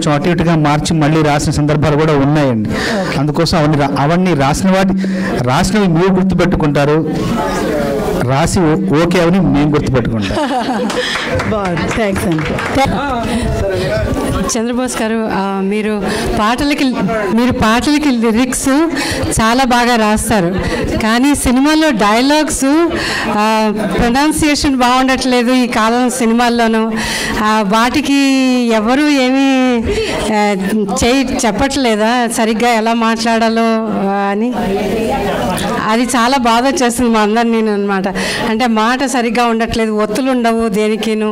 కొంచెం అటు ఇటుగా మార్చి మళ్ళీ రాసిన సందర్భాలు కూడా ఉన్నాయండి అందుకోసం అవన్నీ రా- అవన్నీ రాసిన వాటి రాసినవి మీరు గుర్తుపెట్టుకుంటారు రాసి ఓ- ఓకే అని మేము గుర్తుపెట్టుకుంటాం బాగుంది థ్యాంక్స్ అండి చంద్రబోస్ గారు ఆ, మీరు పాటలకి మీరు పాటలకి లిరిక్స్ చాలా బాగా రాస్తారు కానీ సినిమాలో డైలాగ్స్ ప్రొనౌన్సియేషన్ బాగుండట్లేదు ఈ కాలం సినిమాల్లోనూ ఆ, వాటికి ఎవరు ఏమీ ఆ, చేయి చెప్పట్లేదా సరిగ్గా ఎలా మాట్లాడాలో ఆ, అని అది చాలా బాధ చేస్తుంది మా అందరినీ అనమాట అంటే మాట సరిగ్గా ఉండట్లేదు ఒత్తులు ఉండవు దేనికిను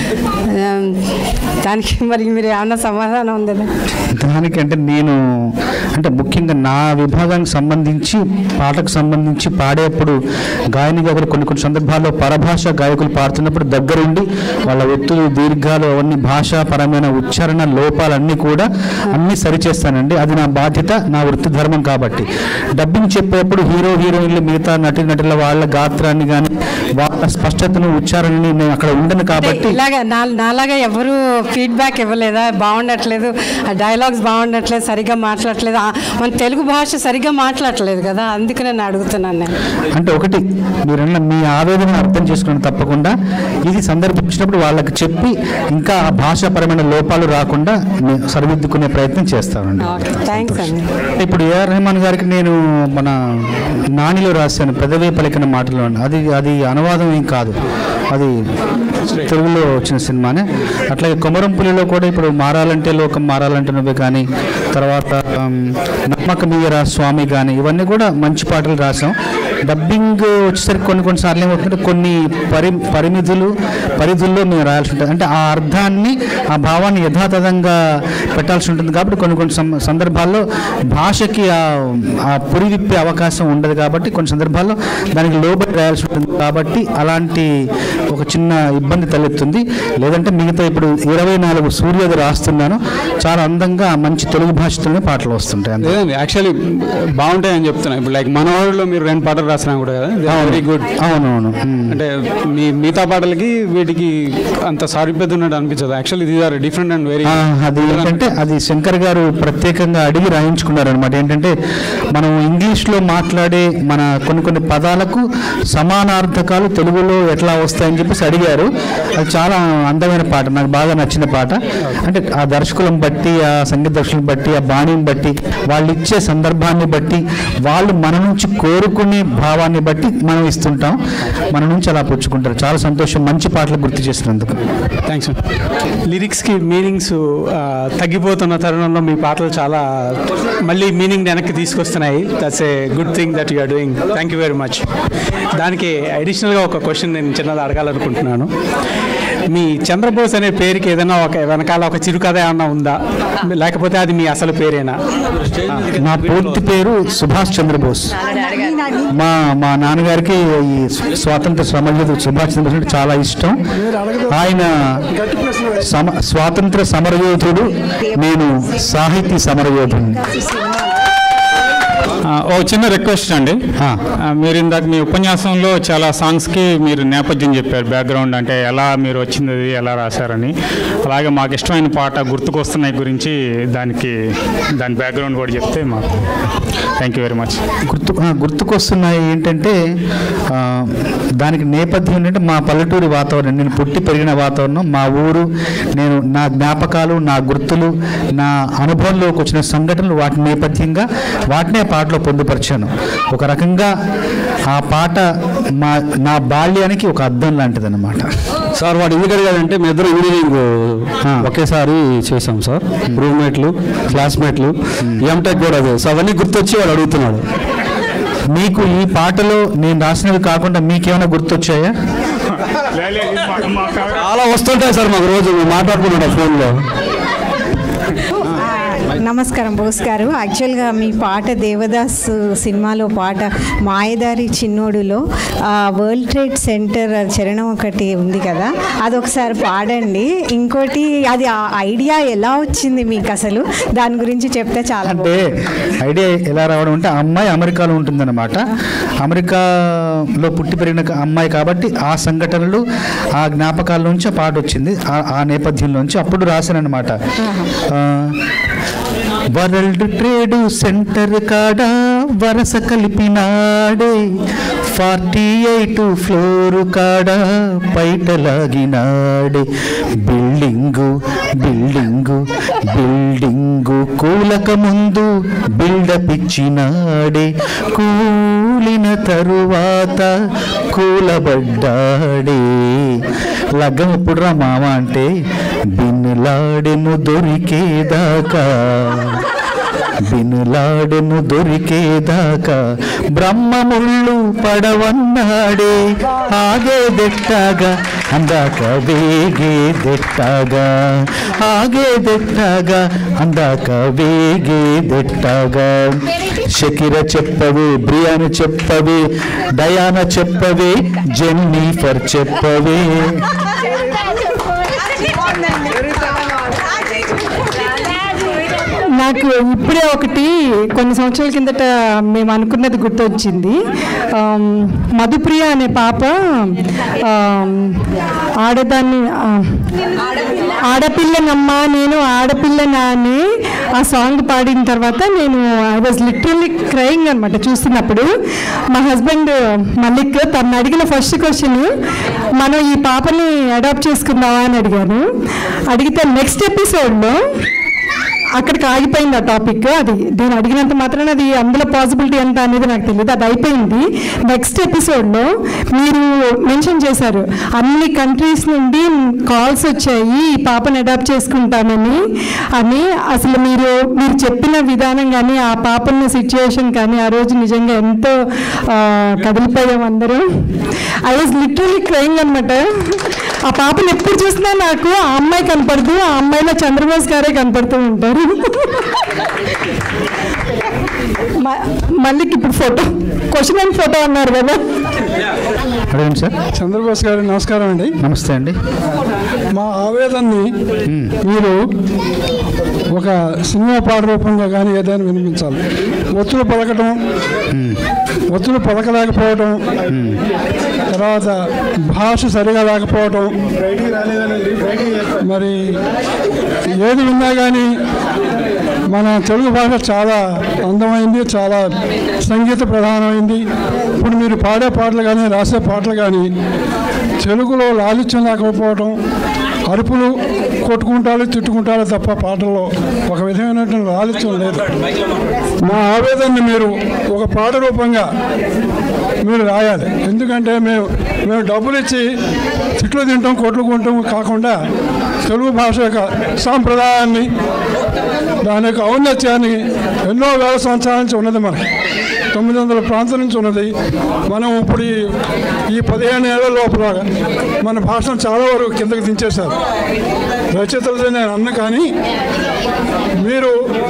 ఆ, దానికి మరి మీరు ఏమన్నా సమాధానం ఉందా దానికంటే నేను అంటే ముఖ్యంగా నా విభాగానికి సంబంధించి పాటకు సంబంధించి పాడేప్పుడు గాయనిగా కూడా కొన్ని కొన్ని సందర్భాల్లో పరభాష గాయకులు పాడుతున్నప్పుడు దగ్గరుండి వాళ్ళ ఒత్తులు దీర్ఘాలు అవన్నీ భాషాపరమైన ఉచ్చారణ లోపాలన్నీ కూడా అన్నీ సరిచేస్తానండి అది నా బాధ్యత నా వృత్తి ధర్మం కాబట్టి డబ్బింగ్ చెప్పేప్పుడు హీరో హీరోయిన్లు మిగతా నటి నటుల వాళ్ళ గాత్రాన్ని కానీ వాళ్ళ స్పష్టతను ఉచ్చారణని నేను అక్కడ ఉండను కాబట్టి ఇలాగా నా నాలాగా ఎవరు ఫీడ్బ్యాక్ ఇవ్వలేదా బాగుండట్లేదు ఆ డైలాగ్స్ బాగుండట్లేదు సరిగ్గా మాట్లాడట్లేదు ఆ, మన తెలుగు భాష సరిగ్గా మాట్లాడట్లేదు కదా అందుకనే నేను అడుగుతున్నాను నేను అంటే ఒకటి మీరన్న మీ ఆవేదన అర్థం చేసుకుని తప్పకుండా ఇది సందర్భం వచ్చినప్పుడు వాళ్ళకి చెప్పి ఇంకా ఆ భాషాపరమైన లోపాలు రాకుండా నేను సరిదిద్దుకునే ప్రయత్నం చేస్తానండి థ్యాంక్స్ అండి ఇప్పుడు ఏఆర్ రెహమాన్ గారికి నేను మన నానిలో రాశాను పెదవే పలికిన మాటలు అని. అది అది అనువాదం ఏం కాదు అది తెలుగులో వచ్చిన సినిమానే అట్లాగే కొమరంపులిలో కూడా ఇప్పుడు మారాలంటే లోకం మారాలంటే నువ్వే కానీ తర్వాత ఆమ్, నమ్మకమీయరా స్వామి కానీ ఇవన్నీ కూడా మంచి పాటలు రాసాం డబ్బింగ్ వచ్చేసరికి కొన్ని కొన్నిసార్లు ఏమవుతుందంటే కొన్ని పరి పరిమితులు పరిధుల్లో మేము రాయాల్సి ఉంటుంది అంటే ఆ అర్థాన్ని ఆ భావాన్ని యథాతథంగా పెట్టాల్సి ఉంటుంది కాబట్టి కొన్ని కొన్ని సం- సందర్భాల్లో భాషకి ఆ ఆ పురి విప్పే అవకాశం ఉండదు కాబట్టి కొన్ని సందర్భాల్లో దానికి లోబడి రాయాల్సి ఉంటుంది కాబట్టి అలాంటి ఒక చిన్న ఇబ్బంది తలెత్తుంది లేదంటే మిగతా ఇప్పుడు ఇరవై నాలుగు సూర్యోదయ రాస్తున్నాను చాలా అందంగా మంచి తెలుగు భాషతోనే పాటలు వస్తుంటాయి అంతే. లేదండి యాక్చువల్లీ బాగుంటాయని చెప్తున్నా ఇప్పుడు లైక్ మనోహర్లో మీరు రెండు పాటలు రాసినా కూడా కదా వెరీ గుడ్ అవునవును అంటే మీ మిగతా పాటలకి వీటికి అంత సారూప్యత ఉన్నట్టు అనిపించదు actually these are different and very ఆ, అది ఏంటంటే అది శంకర్ గారు ప్రత్యేకంగా అడిగి రాయించుకున్నారు అనమాట ఏంటంటే మనం ఇంగ్లీష్లో మాట్లాడే మన కొన్ని కొన్ని పదాలకు సమానార్థకాలు తెలుగులో ఎట్లా వస్తాయని చెప్పేసి అడిగారు అది చాలా అందమైన పాట నాకు బాగా నచ్చిన పాట అంటే ఆ దర్శకులను బట్టి ఆ సంగీత దర్శకులను బట్టి ఆ బాణిని బట్టి వాళ్ళు ఇచ్చే సందర్భాన్ని బట్టి వాళ్ళు మన నుంచి కోరుకునే భావాన్ని బట్టి మనం ఇస్తుంటాం మన నుంచి అలా పుచ్చుకుంటారు చాలా సంతోషం మంచి పాటలు గుర్తు చేసినందుకు థ్యాంక్స్ లిరిక్స్కి మీనింగ్స్ తగ్గిపోతున్న తరుణంలో మీ పాటలు చాలా మళ్ళీ మీనింగ్ వెనక్కి తీసుకొస్తున్నాయి that's a good thing that you are doing thank you very much దానికి అడిషనల్గా ఒక క్వశ్చన్ నేను చిన్నది అడగాలనుకుంటున్నాను మీ చంద్రబోస్ అనే పేరుకి ఏదైనా ఒక వెనకాల ఒక చిరుకథ ఏమన్నా ఉందా లేకపోతే అది మీ అసలు పేరేనా నా పూర్తి పేరు సుభాష్ చంద్రబోస్ మా మా నాన్నగారికి ఈ స్వాతంత్ర సమరయోధుడు సుభాష్ చంద్రబోస్ అంటే చాలా ఇష్టం ఆయన సమ స్వాతంత్ర సమరయోధుడు నేను సాహితీ సమరయోధుడిని ఆ, ఓ చిన్న రిక్వెస్ట్ అండి ఆ. ఆ, మీరు ఇందాక మీ ఉపన్యాసంలో చాలా సాంగ్స్కి మీరు నేపథ్యం చెప్పారు బ్యాక్గ్రౌండ్ అంటే ఎలా మీరు వచ్చింది ఎలా రాశారని అలాగే మాకు ఇష్టమైన పాట గుర్తుకొస్తున్నాయి గురించి దానికి దాని బ్యాక్గ్రౌండ్ కూడా చెప్తే మాకు థ్యాంక్ యూ వెరీ మచ్ గుర్తు ఆ, గుర్తుకొస్తున్నాయి ఏంటంటే ఆ, దానికి నేపథ్యం ఏంటంటే మా పల్లెటూరి వాతావరణం నేను పుట్టి పెరిగిన వాతావరణం మా ఊరు నేను నా జ్ఞాపకాలు నా గుర్తులు నా అనుభవంలోకి వచ్చిన సంఘటనలు వాటి నేపథ్యంగా వాటినే ఆ పాటలో పొందుపరిచాను ఒక రకంగా ఆ పాట మా నా బాల్యానికి ఒక అద్దం లాంటిది అనమాట సార్ వాడు ఎందుకు అడిగాడంటే మీ ఇద్దరు ఇంజనీరింగ్ ఒకేసారి చేసాం సార్ రూమ్మేట్లు క్లాస్మేట్లు ఎంటెక్ కూడా అదే సో అవన్నీ గుర్తొచ్చి వాడు అడుగుతున్నాడు మీకు ఈ పాటలో నేను రాసినవి కాకుండా మీకేమైనా గుర్తొచ్చాయా చాలా వస్తుంటాయి సార్ మాకు రోజు మేము మాట్లాడుకుంటాం ఫోన్లో నమస్కారం బోస్ గారు యాక్చువల్గా మీ పాట దేవదాస్ సినిమాలో పాట మాయదారి చిన్నోడులో ఆ, వరల్డ్ ట్రేడ్ సెంటర్ చరణం ఒకటి ఉంది కదా అది ఒకసారి పాడండి ఇంకోటి అది ఆ ఐడియా ఎలా వచ్చింది మీకు అసలు దాని గురించి చెప్తే చాలా అంటే ఐడియా ఎలా రావడం అంటే ఆ అమ్మాయి అమెరికాలో ఉంటుందన్నమాట అమెరికాలో పుట్టి పెరిగిన క- అమ్మాయి కాబట్టి ఆ సంఘటనలు ఆ జ్ఞాపకాల నుంచి ఆ పాట వచ్చింది ఆ- ఆ నేపథ్యంలోంచి అప్పుడు రాశానన్నమాట ఆ, వరల్డ్ ట్రేడ్ సెంటర్ కాడ వరస కలిపినాడే ఫార్టీ ఎయిట్ ఫ్లోర్ కాడ పైటలాగినాడే బిల్డింగు బిల్డింగు బిల్డింగు కూలక ముందు బిల్డప్ ఇచ్చినాడే కూలిన తరువాత కూలబడ్డాడే లగ్గం ఎప్పుడురా మామ అంటే బిన్నులాడెను దొరికేదాకా బినులాడెను దొరికేదాకా బ్రహ్మముళ్ళు పడవన్నాడే ఆగేదెట్టాగా అందాక వేగేదెట్టాగా ఆగేదెట్టాగా అందాక వేగేదెట్టాగా షకిర చెప్పవే బ్రియాని చెప్పవే డయానా చెప్పవే జెన్నిఫర్ చెప్పవే నాకు ఇప్పుడే ఒకటి కొన్ని సంవత్సరాల కిందట మేము అనుకున్నది గుర్తొచ్చింది ఆమ్, మధుప్రియ అనే పాప ఆమ్, ఆడదాన్ని ఆ, ఆడపిల్లనమ్మా నేను ఆడపిల్లనా అని ఆ సాంగ్ పాడిన తర్వాత నేను ఐ వాజ్ లిటరల్లీ క్రయింగ్ అనమాట చూస్తున్నప్పుడు మా హస్బెండ్ మల్లిక్ తను అడిగిన ఫస్ట్ క్వశ్చన్ మనం ఈ పాపని అడాప్ట్ చేసుకుందామా అని అడిగాను అడిగితే నెక్స్ట్ ఎపిసోడ్లో అక్కడికి ఆగిపోయింది ఆ టాపిక్ అది నేను అడిగినంత మాత్రాన అది అందులో పాసిబిలిటీ ఎంత అనేది నాకు తెలియదు అది అయిపోయింది నెక్స్ట్ ఎపిసోడ్లో మీరు మెన్షన్ చేశారు అన్ని కంట్రీస్ నుండి కాల్స్ వచ్చాయి ఈ పాపను అడాప్ట్ చేసుకుంటామని అని అసలు మీరు మీరు చెప్పిన విధానం కానీ ఆ పాపన్న సిచ్యువేషన్ కానీ ఆ రోజు నిజంగా ఎంతో ఆ, కదిలిపోయాం అందరూ ఐ వాజ్ లిటరలీ క్రయింగ్ అనమాట ఆ పాపను ఎప్పుడు చూసినా నాకు ఆ అమ్మాయి కనపడదు ఆ అమ్మాయిలో చంద్రబోస్ గారే కనపడుతూ ఉంటారు మ- మళ్ళీ ఇప్పుడు ఫోటో క్వశ్చన్ అండ్ ఫోటో అన్నారు కదా అడగండి సార్ చంద్రబోస్ గారు నమస్కారం అండి నమస్తే అండి మా ఆవేదనని మీరు ఒక సినిమా పాట రూపంగా కానీ ఏదైనా వినిపించాలి ఒత్తులు పలకటం ఒత్తులు పలకలేకపోవటం తర్వాత భాష సరిగా లేకపోవటం మరి ఏది విన్నా కానీ మన తెలుగు భాష చాలా అందమైంది చాలా సంగీత ప్రధానమైంది ఇప్పుడు మీరు పాడే పాటలు కానీ రాసే పాటలు కానీ తెలుగులో లాలిత్యం లేకపోవటం అరుపులు కొట్టుకుంటారు తిట్టుకుంటారు తప్ప పాటల్లో ఒక విధమైనటువంటి లాలిత్యం లేదు మా ఆవేదనని మీరు ఒక పాట రూపంగా మీరు రాయాలి ఎందుకంటే మేము మేము డబ్బులు ఇచ్చి తిట్లు తింటాం కొట్టుకుంటాం కాకుండా తెలుగు భాష యొక్క సాంప్రదాయాన్ని దాని యొక్క ఔన్నత్యాన్ని ఎన్నో వేల సంవత్సరాల నుంచి ఉన్నది మనకి తొమ్మిది వందల ప్రాంతం నుంచి ఉన్నది మనం ఇప్పుడు ఈ- ఈ పదిహేను ఏళ్ళ లోపల మన భాషను చాలా వరకు కిందకి దించేశారు రచయితలతో నేను అన్న కానీ మీరు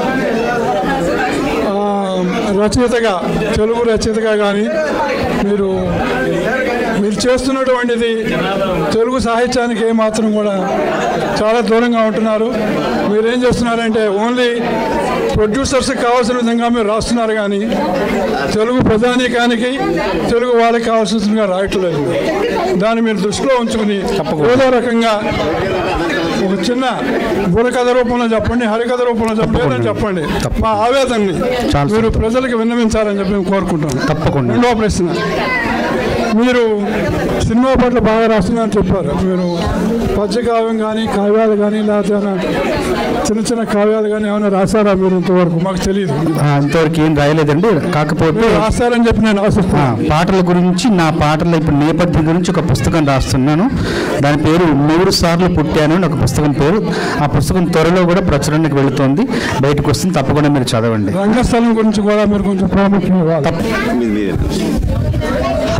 ఆ, రచయితగా తెలుగు రచయితగా కానీ మీరు మీరు చేస్తున్నటువంటిది తెలుగు సాహిత్యానికి ఏమాత్రం కూడా చాలా దూరంగా ఉంటున్నారు మీరేం చేస్తున్నారంటే ఓన్లీ ప్రొడ్యూసర్స్కి కావాల్సిన విధంగా మీరు రాస్తున్నారు కానీ తెలుగు ప్రధానికానికి తెలుగు వాళ్ళకి కావాల్సిన విధంగా రాయట్లేదు దాన్ని మీరు దృష్టిలో ఉంచుకుని ఏదో రకంగా ఒక చిన్న బుర్రకథ రూపంలో చెప్పండి హరికథ రూపంలో చెప్పండి ఏదో చెప్పండి మా ఆవేదనని చాలా మీరు ప్రజలకు విన్నవించాలని చెప్పి మేము కోరుకుంటాం తప్పకుండా. రెండవ ప్రశ్న మీరు సినిమా పట్ల బాగా రాస్తున్నారని చెప్పారు మీరు పద్యకావ్యం కానీ కావ్యాలు కానీ లేకపోతే ఏమైనా చిన్న చిన్న కావ్యాలు కానీ ఏమైనా రాశారా మీరు ఇంతవరకు మాకు తెలియదు ఆ, ఇంతవరకు ఏం రాయలేదండి కాకపోతే మీరు రాస్తారని చెప్పి నేను ఆ, ఆశిస్తున్నాను పాటల గురించి నా పాటల ఇప్పుడు నేపథ్యం గురించి ఒక పుస్తకం రాస్తున్నాను దాని పేరు మూడు సార్లు పుట్టాను అని ఒక పుస్తకం పేరు ఆ పుస్తకం త్వరలో కూడా ప్రచురణకు వెళుతోంది బయటకు వస్తుంది తప్పకుండా మీరు చదవండి రంగస్థలం గురించి కూడా మీరు కొంచెం ప్రాముఖ్యం ఇవ్వాలి హలో బోసి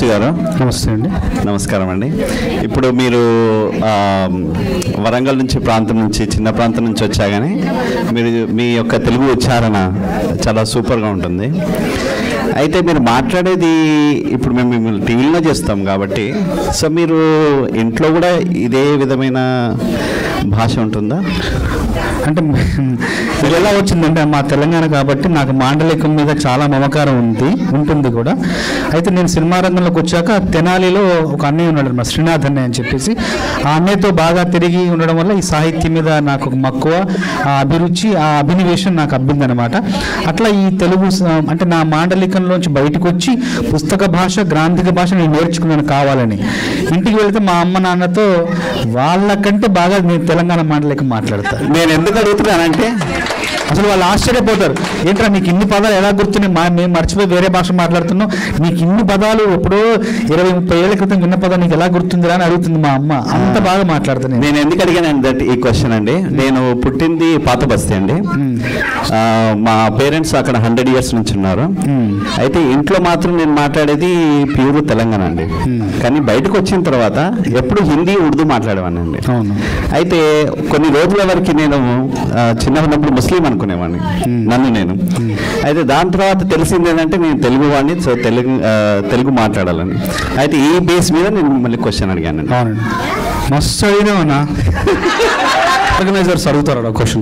గారు నమస్తే అండి నమస్కారం అండి ఇప్పుడు మీరు ఆ, వరంగల్ నుంచి ప్రాంతం నుంచి చిన్న ప్రాంతం నుంచి వచ్చాగానే మీరు మీ యొక్క తెలుగు ఉచ్చారణ చాలా సూపర్గా ఉంటుంది అయితే మీరు మాట్లాడేది ఇప్పుడు మేము మిమ్మల్ని టీవీలో చేస్తాం కాబట్టి సో మీరు ఇంట్లో కూడా ఇదే విధమైన భాష ఉంటుందా అంటే ఇది ఎలా వచ్చిందంటే మా తెలంగాణ కాబట్టి నాకు మాండలికం మీద చాలా మమకారం ఉంది ఉంటుంది కూడా అయితే నేను సినిమా రంగంలోకి వచ్చాక తెనాలిలో ఒక అన్నయ్య ఉన్నాడు మా శ్రీనాథ్ అన్నయ్య అని చెప్పేసి ఆ అన్నయ్యతో బాగా తిరిగి ఉండడం వల్ల ఈ సాహిత్యం మీద నాకు ఒక మక్కువ ఆ అభిరుచి ఆ అభినివేశం నాకు అబ్బిందనమాట అట్లా ఈ తెలుగు స- అంటే నా మాండలికంలోంచి బయటకు వచ్చి పుస్తక భాష గ్రాంధిక భాష నేను నేర్చుకున్నాను కావాలని ఇంటికి వెళితే మా అమ్మ నాన్నతో వాళ్ళకంటే బాగా నేను తెలంగాణ మాండలికం మాట్లాడతాను నేను ఎందుకు అడుగుతున్నానంటే అసలు వాళ్ళు ఆశ్చర్యపోతారు ఏంట్రా నీకు ఇన్ని పదాలు ఎలా గుర్తున్నాయి మా మేము మర్చిపోయి వేరే భాష మాట్లాడుతున్నాం నీకు ఇన్ని పదాలు ఎప్పుడో ఇరవై ముప్పై ఏళ్ల క్రితం విన్న పదాలు నీకు ఎలా గుర్తుందిరా అని అడుగుతుంది మా అమ్మ అంత బాగా మాట్లాడుతాను నేను. నేను ఎందుకు అడిగాను దట్ ఈ క్వశ్చన్ అండి నేను పుట్టింది పాత బస్తీ అండి ఆ, మా పేరెంట్స్ అక్కడ హండ్రెడ్ ఇయర్స్ నుంచి ఉన్నారు అయితే ఇంట్లో మాత్రం నేను మాట్లాడేది ప్యూర్ తెలంగాణ అండి కానీ బయటకు వచ్చిన తర్వాత ఎప్పుడు హిందీ ఉర్దూ మాట్లాడేవాడిని అండి అవును అయితే కొన్ని రోజుల వరకు నేను ఆ, చిన్నగా ఉన్నప్పుడు ముస్లిం అనుకునేవాడిని నన్ను నేను అయితే దాని తర్వాత తెలిసింది ఏంటంటే నేను తెలుగు వాడిని సో తెలుగు ఆ, తెలుగు మాట్లాడాలని అయితే ఈ బేస్ మీద నేను మళ్ళీ క్వశ్చన్ అడిగాను అవునండి మస్తు అడిగినామన్నా ఆర్గనైజర్స్ అడుగుతారు క్వశ్చన్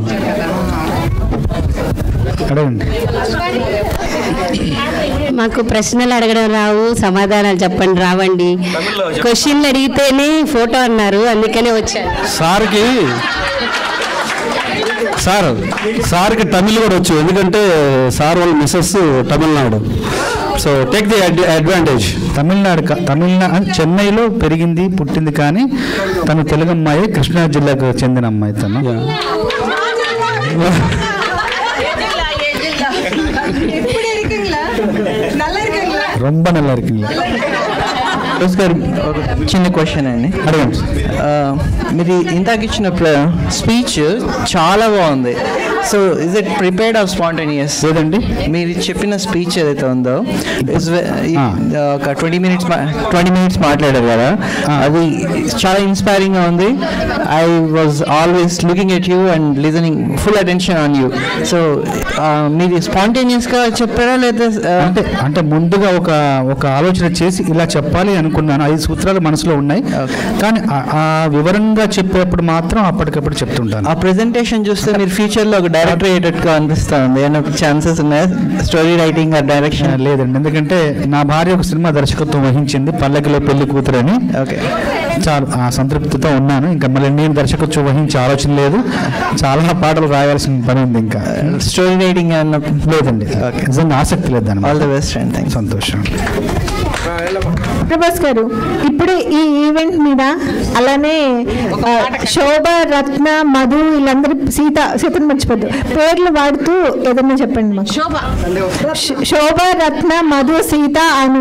అడగండి మాకు ప్రశ్నలు అడగడం రావు సమాధానాలు చెప్పండి రావండి క్వశ్చన్లు అడిగితేనే ఫోటో అన్నారు అందుకనే వచ్చాను సార్కి సార్ సార్కి తమిళ్ కూడా వచ్చు ఎందుకంటే సార్ వాళ్ళ misses Tamil Nadu so take the advantage Tamil Nadu కా- తమిళనాడు చెన్నైలో పెరిగింది పుట్టింది కానీ తను తెలుగు అమ్మాయి కృష్ణా జిల్లాకు చెందిన అమ్మాయి తను రొంబ నల్ల ఇరికింగ్లా గారు ఒక చిన్న క్వశ్చన్ అండి అడగండి ఆ, మీది ఇందాక ఇచ్చిన స్పీచ్ చాలా బాగుంది so is it prepared of spontaneous ఏదండి మీరు చెప్పిన స్పీచ్ ఏదైతే ఉందో is ve- ఈ- ఒక ట్వంటీ మినిట్స్ ట్వంటీ మినిట్స్ మాట్లాడారు కదా అది చాలా ఇన్స్పైరింగ్గా ఉంది I was always looking at you and listening full attention on you so మీది స్పాంటేనియస్గా చెప్పారా లేదా అంటే అంటే ముందుగా ఒక ఒక ఆలోచన చేసి ఇలా చెప్పాలి అనుకున్నాను ఐదు సూత్రాలు మనసులో ఉన్నాయి కానీ ఆ- ఆ వివరంగా చెప్పేటప్పుడు మాత్రం అప్పటికప్పుడు చెప్తుంటాను ఆ ప్రెజెంటేషన్ చూస్తే మీరు ఫ్యూచర్లో ఒక డైరెక్టర్ అయ్యేటట్టుగా అనిపిస్తుంది ఏమైనా ఛాన్సెస్ ఉన్నాయా స్టోరీ రైటింగ్ ఆ డైరెక్షన్ లేదండి ఎందుకంటే నా భార్య ఒక సినిమా దర్శకత్వం వహించింది పల్లకిలో పెళ్లి కూతురు అని ఓకే చాలా ఆ సంతృప్తితో ఉన్నాను ఇంకా మళ్ళీ నేను దర్శకత్వం వహించే ఆలోచన లేదు చాలా పాటలు రాయాల్సిన పని ఉంది ఇంకా స్టోరీ రైటింగ్ అన్న లేదండి నిజంగా ఆసక్తి లేదు దాని all the best and thank సంతోషం ప్రభాస్ గారు ఇప్పుడు ఈ ఈవెంట్ మీద అలానే ఆ, శోభ రత్న మధు వీళ్ళందరూ సీత సీతను మర్చిపోద్దు పేర్లు వాడుతూ ఏదన్నా చెప్పండి మాకు శోభ శోభ రత్న మధు సీత అను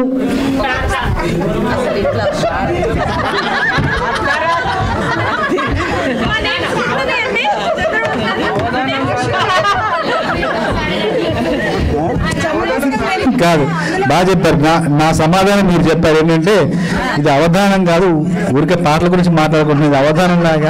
కాదు బాగా చెప్పారు నా నా సమాధానం మీరు చెప్పారు ఏంటంటే ఇది అవధానం కాదు ఊరికే పాటల గురించి మాట్లాడుకుంటున్నది ఇది అవధానం లాగా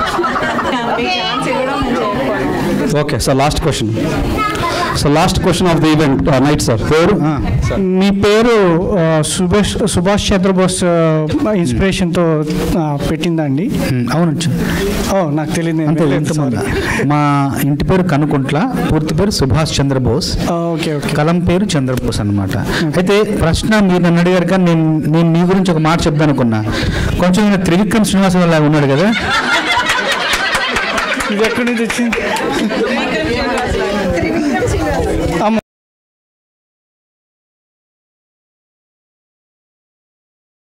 okay sir last question so last question of the event night sir పేరు మీ పేరు ఆ, సుభాష్ సుభాష్ చంద్రబోస్ ఆ, ఇన్స్పిరేషన్తో ఆ, పెట్టిందండి అవును ఓ నాకు తెలియదు నేను అంతే వెళ్ళలేదు, ఇంతమంది sorry. మా ఇంటి పేరు కనుకుంట్ల పూర్తి పేరు సుభాష్ చంద్రబోస్ ఓకే ఓకే కలం పేరు చంద్రబోస్ అన్నమాట అయితే ప్రశ్న మీరు నన్ను అడిగారు కానీ నేను నేను మీ గురించి ఒక మాట చెప్దాం అనుకున్నా కొంచెం ఈయన త్రివిక్రమ్ శ్రీనివాసరావు లాగా ఉన్నాడు కదా ఇది ఎక్కడి నుంచి వచ్చింది